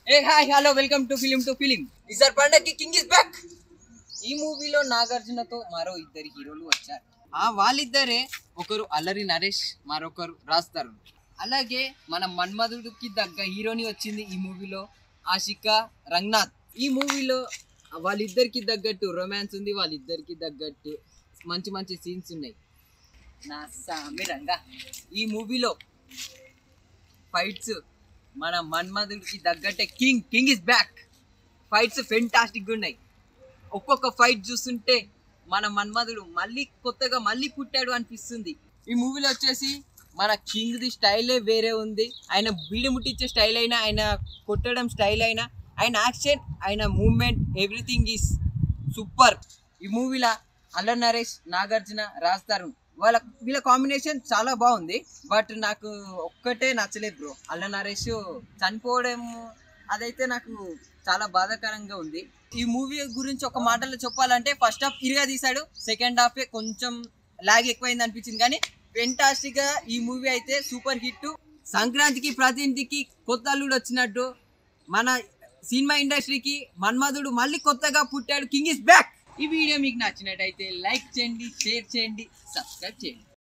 A hi hello welcome to film to film ఈసారి పండగకి king is back ఈ మూవీలో నాగార్జునతో మరో ఇద్దరు హీరోలు వచ్చారు ఆ వాళ్ళిద్దరే ఒకరు అల్లరి నరేష్ మరొకరు రాజ్ తరుణ్ అలాగే మన మన్మధుడికి తగ్గ హీరోని వచ్చింది ఈ మూవీలో ఆషిక రంగనాథ్ ఈ మూవీలో వాళ్ళిద్దరికి తగ్గట్టు రొమాన్స్ ఉంది వాళ్ళిద్దరికి తగ్గట్టు మంచి మంచి సీన్స్ ఉన్నాయి నా సామి రంగా ఈ మూవీలో ఫైట్స్ మన మన్మధుడికి తగ్గట్టే king king is back fights fantastic ఉన్నాయి ఒక్కొక్క ఫైట్ చూస్తుంటే మన మన్మధుడు మళ్ళీ కొత్తగా మళ్ళీ పుట్టాడు అనిపిస్తుంది ఈ మూవీలో వచ్చేసి మన కింగ్ ది స్టైలే వేరే ఉంది ఆయన బీడి ముట్టించే స్టైల్ అయినా ఆయన కొట్టడం స్టైల్ అయినా ఆయన యాక్షన్ ఆయన మూమెంట్ ఎవ్రీథింగ్ ఈస్ సూపర్ ఈ మూవీలో అల్లరి నరేష్ నాగార్జున రాజ్ తరుణ్ వాళ్ళ వీళ్ళ కాంబినేషన్ చాలా బాగుంది బట్ నాకు ఒక్కటే నచ్చలేదు బ్రో అల్ల నరేష్ చనిపోవడం అదైతే నాకు చాలా బాధాకరంగా ఉంది ఈ మూవీ గురించి ఒక మాటలో చెప్పాలంటే ఫస్ట్ హాఫ్ ఇరుగా తీశాడు సెకండ్ హాఫ్ కొంచెం లాగ్ ఎక్కువైంది అనిపించింది కానీ ఫెంటాస్టిక్ గా ఈ మూవీ అయితే సూపర్ హిట్ సంక్రాంతికి ప్రతి ఇంటికి కొత్త అల్లుడు వచ్చినట్టు మన సినిమా ఇండస్ట్రీకి మన్మధుడు మళ్ళీ కొత్తగా పుట్టాడు కింగ్ ఇస్ బ్యాక్ ఈ వీడియో మీకు నచ్చినట్టయితే లైక్ చేయండి షేర్ చేయండి సబ్స్క్రైబ్ చేయండి